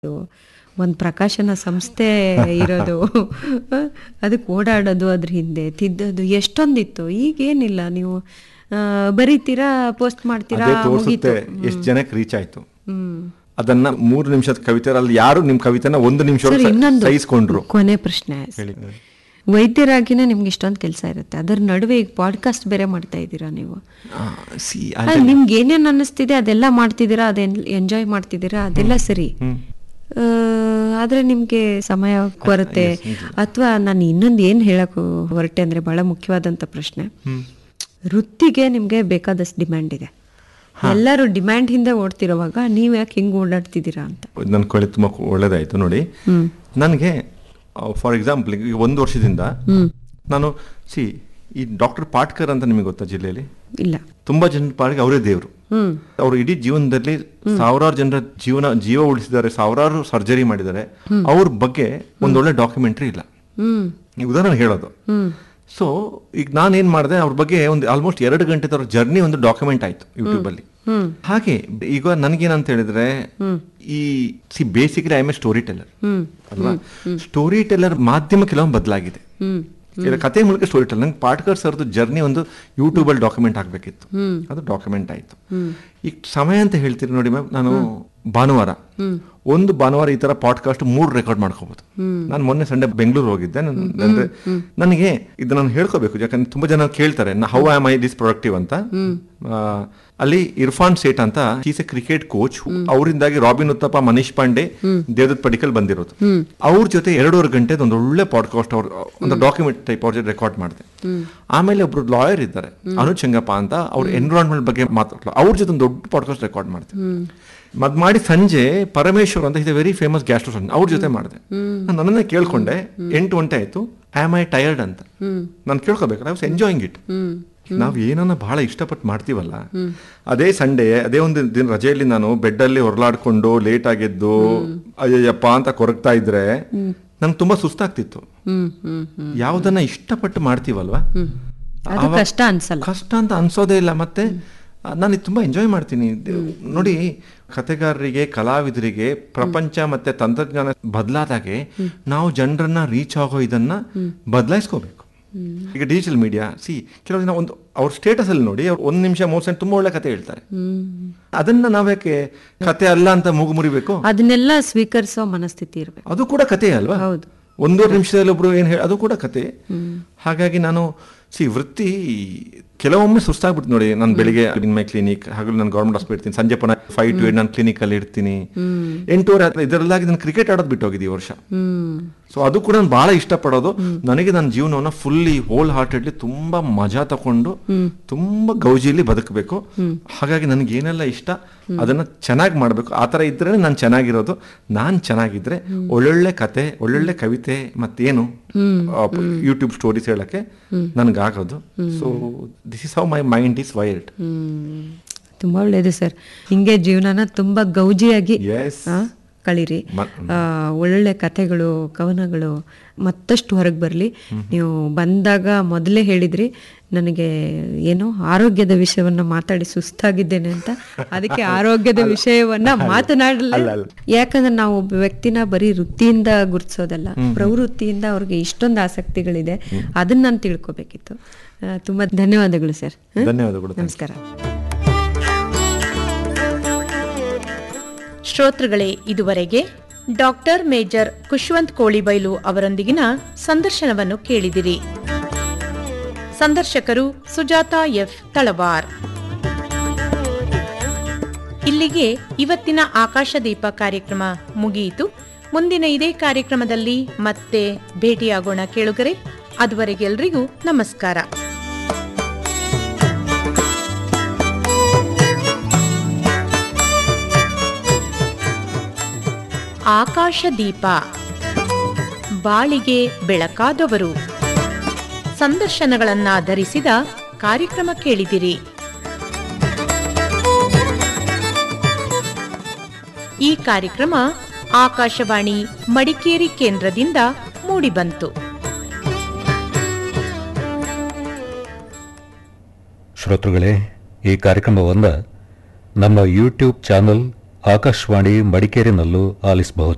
ಒಂದು ಪ್ರಕಾಶನ ಸಂಸ್ಥೆ ಇರೋದು ಅದಕ್ಕೆ ಓಡಾಡೋದು ಅದ್ರ ಹಿಂದೆ ತಿದ್ದೋದು ಎಷ್ಟೊಂದಿತ್ತು ಈಗೇನಿಲ್ಲ ನೀವು ಆ, ಬರೀತೀರಾ ಪೋಸ್ಟ್ ಮಾಡ್ತೀರಾ ಅದೇ ಮುಗೀತು ತೋರಿಸುತ್ತೆ ಎಷ್ಟು ಜನಕ್ಕೆ ರೀಚ್ ಆಯ್ತು ಹ್ಮ್ ಅದನ್ನ ಮೂರು ನಿಮಿಷದ ಕವಿತೆ ಅಲ್ಲಿ ಯಾರು ನಿಮ್ ಕವಿತೆನ ಒಂದು ನಿಮಿಷ ಸರ್ ಇನ್ನೊಂದು ಸಹಿಸ್ಕೊಂಡ್ರು ಕೊನೆ ಪ್ರಶ್ನೆ ಹೇಳಿ ವೈದ್ಯರಾಗಿನೇ ನಿಮ್ಗೆ ಇಷ್ಟೊಂದು ಕೆಲಸ ಇರುತ್ತೆ ಅದರ ನಡುವೆ ಈಗ ಪಾಡ್ಕಾಸ್ಟ್ ಬೇರೆ ಮಾಡ್ತಾ ಇದ್ದೀರಾ ನೀವು ಆ, see, ಆ, ನಿಮ್ಗೆ ಏನೇನ್ ಅನ್ನಿಸ್ತಿದೆ ಅದೆಲ್ಲ ಮಾಡ್ತಿದ್ದೀರಾ ಅದೆನ್ ಎಂಜಾಯ್ ಮಾಡ್ತಿದ್ದೀರಾ ಅದೆಲ್ಲ ಸರಿ ಆ, ಆದ್ರೆ ನಿಮ್ಗೆ ಸಮಯ ಕೊರತೆ ಅಥವಾ ನಾನು ಇನ್ನೊಂದು ಏನ್ ಹೇಳಕ್ ಹೊರಟೆ ಅಂದ್ರೆ ಬಹಳ ಮುಖ್ಯವಾದಂತ ಪ್ರಶ್ನೆ ವೃತ್ತಿಗೆ ನಿಮ್ಗೆ ಬೇಕಾದಷ್ಟು ಡಿಮ್ಯಾಂಡ್ ಇದೆ ಎಲ್ಲರೂ ಡಿಮ್ಯಾಂಡ್ ಹಿಂದೆ ಓಡ್ತಿರೋವಾಗ ನೀವ್ ಯಾಕೆ ಹಿಂಗ್ ಓಡಾಡ್ತಿದ್ದೀರಾ ಅಂತ ನನ್ನ ಕೊಳೆ ತುಂಬಾ ಒಳ್ಳೇದಾಯ್ತು ನೋಡಿ ಹ್ಮ್ ನನಗೆ ಫಾರ್ ಎಕ್ಸಾಂಪಲ್ ಈಗ ಒಂದು ವರ್ಷದಿಂದ ಹ್ಮ್ ನಾನು ಸಿ ಈ ಡಾಕ್ಟರ್ ಪಾಟ್ಕರ್ ಅಂತ ನಿಮಗೆ ಗೊತ್ತಾ ಜಿಲ್ಲೆಯಲ್ಲಿ ಇಲ್ಲ ತುಂಬಾ ಜನರ ಪಾಡಿಗೆ ಅವರೇ ದೇವರು ಹ್ಮ್ ಅವರು ಇಡೀ ಜೀವನದಲ್ಲಿ ಸಾವಿರಾರು ಜನರ ಜೀವನ ಜೀವ ಉಳಿಸಿದ್ದಾರೆ ಸಾವಿರಾರು ಸರ್ಜರಿ ಮಾಡಿದ್ದಾರೆ ಅವ್ರ ಬಗ್ಗೆ ಒಂದೊಳ್ಳೆ ಡಾಕ್ಯುಮೆಂಟ್ರಿ ಇಲ್ಲ ಹ್ಮ್ ಈ ಉದಾಹರಣೆ ಹೇಳೋದು ಹ್ಮ್ ಸೊ ಈಗ ನಾನು ಏನ್ ಮಾಡಿದೆ ಅವ್ರ ಬಗ್ಗೆ ಒಂದು ಆಲ್ಮೋಸ್ಟ್ ಎರಡು ಗಂಟೆ ಅವ್ರ ಜರ್ನಿ ಒಂದು ಡಾಕ್ಯುಮೆಂಟ್ ಆಯ್ತು ಯೂಟ್ಯೂಬ್ ಅಲ್ಲಿ ಹ್ಮ್ ಹಾಗೆ ಈಗ ನನಗೇನಂತ ಹೇಳಿದ್ರೆ ಈ see basically I am a story teller hmm ಅಲ್ವಾ ಸ್ಟೋರಿ ಟೆಲ್ಲರ್ ಮಾಧ್ಯಮ ಕೆಲವೊಂದು ಬದಲಾಗಿದೆ ಹ್ಮ್ ಇಲ್ಲ ಕತೆ ಮೂಲಕ ಸ್ಟೋರಿ ಟೆಲ್ಲರ್ ನಂಗೆ ಪಾಟ್ಕರ್ ಸರ್ದು ಜರ್ನಿ ಒಂದು ಯೂಟ್ಯೂಬ್ ಅಲ್ಲಿ ಡಾಕ್ಯುಮೆಂಟ್ ಆಗಬೇಕಿತ್ತು ಹ್ಮ್ ಅದು ಡಾಕ್ಯುಮೆಂಟ್ ಆಯ್ತು ಈಗ ಸಮಯ ಅಂತ ಹೇಳ್ತೀರಿ ನೋಡಿ ಮ್ಯಾಮ್ ನಾನು ಭಾನುವಾರ ಒಂದು ಭಾನುವಾರ ಈ ತರ ಪಾಡ್ಕಾಸ್ಟ್ ಮೂರು ರೆಕಾರ್ಡ್ ಮಾಡ್ಕೋಬಹುದು ನಾನು ಮೊನ್ನೆ ಸಂಡೆ ಬೆಂಗಳೂರು ಹೋಗಿದ್ದೆ ನನ್- ಅಂದ್ರೆ ನನಗೆ ಇದು ನಾನು ಹೇಳ್ಕೋಬೇಕು ಯಾಕಂದ್ರೆ ತುಂಬಾ ಜನ ಕೇಳ್ತಾರೆ how am I this productive ಅಂತ ಆ, ಅಲ್ಲಿ ಇರ್ಫಾನ್ ಸೇಠ್ ಅಂತ ಈಸ್ ಎ ಕ್ರಿಕೆಟ್ ಕೋಚ್ ಅವರಿಂದಾಗಿ ರಾಬಿನ್ ಉತ್ತಪ್ಪ ಮನೀಶ್ ಪಾಂಡೆ ದೇವದತ್ ಪಡಿಕಲ್ ಬಂದಿರೋದು ಅವ್ರ ಜೊತೆ ಎರಡೂವರೆ ಗಂಟೆ ಒಂದು ಒಳ್ಳೆ ಪಾಡ್ಕಾಸ್ಟ್ ಅವ್ರ ಒಂದು ಡಾಕ್ಯುಮೆಂಟ್ ಟೈಪ್ ಅವ್ರ ಜೊತೆ ರೆಕಾರ್ಡ್ ಮಾಡಿದೆ ಆಮೇಲೆ ಒಬ್ರು ಲಾಯರ್ ಇದ್ದಾರೆ ಅನುಜ್ ಚೆಂಗಪ್ಪ ಅಂತ ಅವ್ರ ಎನ್ವಿರಾನ್ಮೆಂಟ್ ಬಗ್ಗೆ ಮಾತಾಡ್ತಾರೆ ಅವ್ರ ಜೊತೆ ಒಂದು ದೊಡ್ಡ ಪಾಡ್ಕಾಸ್ಟ್ ರೆಕಾರ್ಡ್ ಮಾಡ್ದೆ ಮದ್ ಮಾಡಿ ಸಂಜೆ ಪರಮೇಶ್ವರ್ ಅಂತ ಇದೆ ವೆರಿ ಫೇಮಸ್ ಗ್ಯಾಸ್ಟ್ರೋ ಅವ್ರ ಜೊತೆ ಮಾಡಿದೆ ನಾನು ನನ್ನನ್ನೇ ಕೇಳ್ಕೊಂಡೆ ಎಂಟು ಗಂಟೆ ಆಯ್ತು ಆಮ್ ಐ ಟಯರ್ಡ್ ಅಂತ ನಾನು ಕೇಳ್ಕೊಬೇಕು ಐ ವಾಸ್ ಎಂಜಾಯಿಂಗ್ ಇಟ್ ನಾವು ಏನನ್ನ ಬಹಳ ಇಷ್ಟಪಟ್ಟು ಮಾಡ್ತೀವಲ್ಲ ಅದೇ ಸಂಡೇ ಅದೇ ಒಂದು ದಿನ ರಜೆಯಲ್ಲಿ ನಾನು ಬೆಡ್ಡಲ್ಲಿ ಹೊರಲಾಡ್ಕೊಂಡು ಲೇಟ್ ಆಗಿದ್ದು ಅಯ್ಯಯ್ಯಪ್ಪ ಅಂತ ಕೊರಗ್ತಾ ಇದ್ರೆ ನಂಗೆ ತುಂಬಾ ಸುಸ್ತಾಗ್ತಿತ್ತು ಹ್ಮ್ ಹ್ಮ್ ಹ್ಮ್ ಯಾವ್ದನ್ನ ಇಷ್ಟಪಟ್ಟು ಮಾಡ್ತೀವಲ್ವಾ ಅದು ಕಷ್ಟ ಅನ್ಸಲ್ಲ ಕಷ್ಟ ಅಂತ ಅನ್ಸೋದೇ ಇಲ್ಲ ಮತ್ತೆ ನಾನು ಇದು ತುಂಬಾ ಎಂಜಾಯ್ ಮಾಡ್ತೀನಿ ದೆ- ನೋಡಿ ಕತೆಗಾರರಿಗೆ ಕಲಾವಿದರಿಗೆ ಪ್ರಪಂಚ ಮತ್ತೆ ತಂತ್ರಜ್ಞಾನ ಬದಲಾದಾಗೆ ನಾವು ಜನರನ್ನ ರೀಚ್ ಆಗೋ ಇದನ್ನ ಬದಲಾಯಿಸ್ಕೋಬೇಕು ಈಗ ಡಿಜಿಟಲ್ ಮೀಡಿಯಾ ಸಿ ಕೆಲವು ದಿನ ಒಂದು ಅವ್ರ ಸ್ಟೇಟಸ್ ಅಲ್ಲಿ ನೋಡಿ ಅವ್ರು ಒಂದ್ ನಿಮಿಷ ಮೂರು ಸೆಂಟ್ ತುಂಬಾ ಒಳ್ಳೆ ಕತೆ ಹೇಳ್ತಾರೆ ಹ್ಮ್ ಅದನ್ನ ನಾವ್ಯಾಕೆ ಕತೆ ಅಲ್ಲ ಅಂತ ಮೂಗು ಮುರಿಬೇಕು ಅದನ್ನೆಲ್ಲ ಸ್ವೀಕರಿಸೋ ಮನಸ್ಥಿತಿ ಇರ್ಬೇಕು ಅದು ಕೂಡ ಕತೆ ಅಲ್ವಾ ಹೌದು ಒಂದೂವರೆ ನಿಮಿಷದಲ್ಲಿ ಒಬ್ರು ಏನ್ ಹೇಳಿ ಅದು ಕೂಡ ಕತೆ ಹಾಗಾಗಿ ನಾನು ಸಿ ವೃತ್ತಿ ಕೆಲವೊಮ್ಮೆ ಸುಸ್ತಾಗ್ಬಿಟ್ಟು ನೋಡಿ ನಾನು ಬೆಳಿಗ್ಗೆ ಮೈ ಕ್ಲಿನಿಕ್ ಹಾಗಲು ನಾನು ಗೌರ್ಮೆಂಟ್ ಹಾಸ್ಪಿಟಲ್ ಇರ್ತೀನಿ ಸಂಜೆ ಪುನಃ ಫೈವ್ ಟು ಏಟ್ ನಾನು ಕ್ಲಿನಿಕ್ ಅಲ್ಲಿ ಇರ್ತೀನಿ ಎಂಟೂವರೆ ಹತ್ರ ಇದರಲ್ಲಾಗಿ ನಾನು ಕ್ರಿಕೆಟ್ ಆಡೋದು ಬಿಟ್ಟು ಹೋಗಿದ್ದೆ ಈ ವರ್ಷ ಹ್ಮ್ ಸೊ ಅದು ಕೂಡ ನಾನು ಬಹಳ ಇಷ್ಟಪಡೋದು ನನಗೆ ನನ್ನ ಜೀವನವನ್ನ ಫುಲ್ಲಿ ಹೋಲ್ ಹಾರ್ಟೆಡ್ಲಿ ತುಂಬಾ ಮಜಾ ತಕೊಂಡು ತುಂಬಾ ಗೌಜಿಯಲ್ಲಿ ಬದುಕಬೇಕು ಹಾಗಾಗಿ ನನಗೆ ಏನೆಲ್ಲ ಇಷ್ಟ ಅದನ್ನ ಚೆನ್ನಾಗಿ ಮಾಡಬೇಕು ಆ ಥರ ಇದ್ರೆ ನಾನು ಚೆನ್ನಾಗಿರೋದು ನಾನು ಚೆನ್ನಾಗಿದ್ರೆ ಒಳ್ಳೊಳ್ಳೆ ಕತೆ ಒಳ್ಳೊಳ್ಳೆ ಕವಿತೆ ಮತ್ತೇನು ಯೂಟ್ಯೂಬ್ ಸ್ಟೋರೀಸ್ ಹೇಳಕ್ಕೆ ನನಗಾಗೋದು so this is how my mind is wild hmm ತುಂಬಾ ಒಳ್ಳೇದು ಸರ್ ಹಿಂಗೆ ಜೀವನನ ತುಂಬಾ ಗೌಜಿಯಾಗಿ ಎಸ್ ಆ, ಕಳೀರಿ ಮ- ಆ, ಒಳ್ಳೊಳ್ಳೆ ಕಥೆಗಳು ಕವನಗಳು ಮತ್ತಷ್ಟು ಹೊರಗೆ ಬರಲಿ ನೀವು ಬಂದಾಗ ಮೊದಲೇ ಹೇಳಿದ್ರಿ ನನಗೆ ಏನು ಆರೋಗ್ಯದ ವಿಷಯವನ್ನ ಮಾತಾಡಿ ಸುಸ್ತಾಗಿದ್ದೇನೆ ಅಂತ ಅದಕ್ಕೆ ಆರೋಗ್ಯದ ವಿಷಯವನ್ನ ಮಾತನಾಡಲ್ಲ ಯಾಕಂದ್ರೆ ನಾವು ಒಬ್ಬ ವ್ಯಕ್ತಿನ ಬರೀ ವೃತ್ತಿಯಿಂದ ಗುರುತಿಸೋದಲ್ಲ ಪ್ರವೃತ್ತಿಯಿಂದ ಅವ್ರಿಗೆ ಇಷ್ಟೊಂದು ಆಸಕ್ತಿಗಳಿದೆ ಅದನ್ನ ನಾನು ತಿಳ್ಕೊಬೇಕಿತ್ತು ಆ, ತುಂಬಾ ಧನ್ಯವಾದಗಳು ಸರ್ ಹ? ಧನ್ಯವಾದಗಳು ನಮಸ್ಕಾರ ಶ್ರೋತೃಗಳೇ ಇದುವರೆಗೆ ಡಾಕ್ಟರ್ ಮೇಜರ್ ಖುಷ್ವಂತ್ ಕೋಳಿಬೈಲು ಅವರೊಂದಿಗಿನ ಸಂದರ್ಶನವನ್ನು ಕೇಳಿದಿರಿ ಸಂದರ್ಶಕರು ಸುಜಾತ ಎಫ್ ತಳವಾರ್ ಇಲ್ಲಿಗೆ ಇವತ್ತಿನ ಆಕಾಶದೀಪ ಕಾರ್ಯಕ್ರಮ ಮುಗಿಯಿತು ಮುಂದಿನ ಇದೇ ಕಾರ್ಯಕ್ರಮದಲ್ಲಿ ಮತ್ತೆ ಭೇಟಿಯಾಗೋಣ ಕೇಳುಗರೆ ಅದುವರೆಗೆ ಎಲ್ರಿಗೂ ನಮಸ್ಕಾರ ಆಕಾಶದೀಪ ಬಾಳಿಗೆ ಬೆಳಕಾದವರು ಸಂದರ್ಶನಗಳನ್ನಾಧರಿಸಿದ ಕಾರ್ಯಕ್ರಮ ಕೇಳಿದಿರಿ ಈ ಕಾರ್ಯಕ್ರಮ ಆಕಾಶವಾಣಿ ಮಡಿಕೇರಿ ಕೇಂದ್ರದಿಂದ ಮೂಡಿಬಂತು ಶ್ರೋತೃಗಳೇ ಈ ಕಾರ್ಯಕ್ರಮವನ್ನು ನಮ್ಮ ಯೂಟ್ಯೂಬ್ ಚಾನಲ್ ಆಕಾಶವಾಣಿ ಮಡಿಕೇರಿನಲ್ಲೂ ಆಲಿಸಬಹುದು